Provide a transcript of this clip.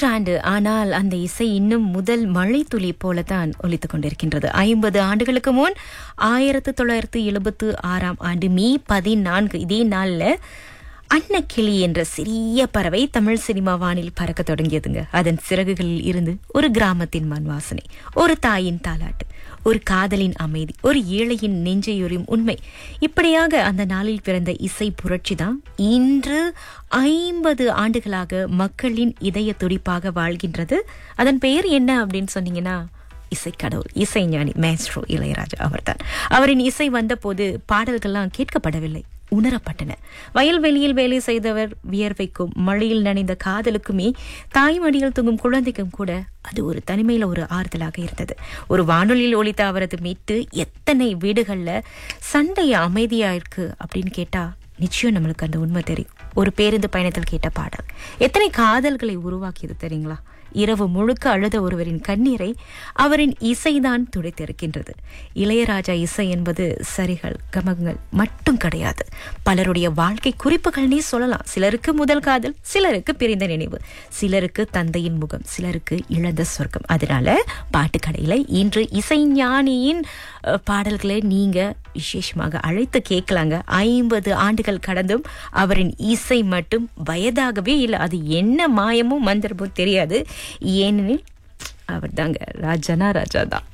நூற்றாண்டு ஆனால் அந்த இசை இன்னும் முதல் மழை துளி போலத்தான் ஒலித்துக் கொண்டிருக்கின்றது ஐம்பது ஆண்டுகளுக்கு முன் ஆயிரத்து தொள்ளாயிரத்து எழுபத்து ஆறாம் ஆண்டு மே பதினான்கு இதே நாள்ல அன்னக்கிளி என்ற சிறிய பறவை தமிழ் சினிமா வானில் பறக்க தொடங்கியதுங்க அதன் சிறகுகளில் இருந்து ஒரு கிராமத்தின் மண் வாசனை ஒரு தாயின் தாலாட்டு ஒரு காதலின் அமைதி ஒரு ஏழையின் நெஞ்சையுறும் உண்மை இப்படியாக அந்த நாளில் பிறந்த இசை புரட்சி தான் இன்று ஐம்பது ஆண்டுகளாக மக்களின் இதய துடிப்பாக வாழ்கின்றது அதன் பெயர் என்ன அப்படின்னு சொன்னீங்கன்னா இசைக்கடவுள் இசைஞானி மேஸ்ட்ரோ இளையராஜா அவர்தான் அவரின் இசை வந்தபோது பாடல்கள்லாம் கேட்கப்படவில்லை உணரப்பட்டன வயல்வெளியில் வேலை செய்தவர் வியர்வைக்கும் மழையில் நனைந்த காதலுக்குமே தாய்மடியில் தூங்கும் குழந்தைக்கும் கூட அது ஒரு தனிமையில ஒரு ஆறுதலாக இருந்தது ஒரு வானொலியில் ஒலித்த அவரது மீட்டு எத்தனை வீடுகள்ல சண்டை அமைதியா இருக்கு அப்படின்னு கேட்டா நிச்சயம் நம்மளுக்கு அந்த உண்மை தெரியும் ஒரு பேருந்து பயணத்தில் கேட்ட பாடல் எத்தனை காதல்களை உருவாக்கியது தெரியுங்களா இரவு முழுக்க அழுத ஒருவரின் கண்ணீரை அவரின் இசைதான் துடைத்திருக்கின்றது இளையராஜா இசை என்பது சரிகள் கமகங்கள் மட்டும் கிடையாது பலருடைய வாழ்க்கை குறிப்புகள்னே சொல்லலாம் சிலருக்கு முதல் காதல் சிலருக்கு பிரிந்த நினைவு சிலருக்கு தந்தையின் முகம் சிலருக்கு இழந்த சொர்க்கம் அதனால பாட்டுக்கடையில இன்று இசைஞானியின் அஹ், பாடல்களை நீங்க விசேஷமாக அழைத்து கேட்கலாங்க ஐம்பது ஆண்டுகள் கடந்தும் அவரின் இசை மட்டும் வயதாகவே இல்லை அது என்ன மாயமும் மந்திரமும் தெரியாது ஏனெனில் அவர் தாங்க ராஜனா ராஜா தான்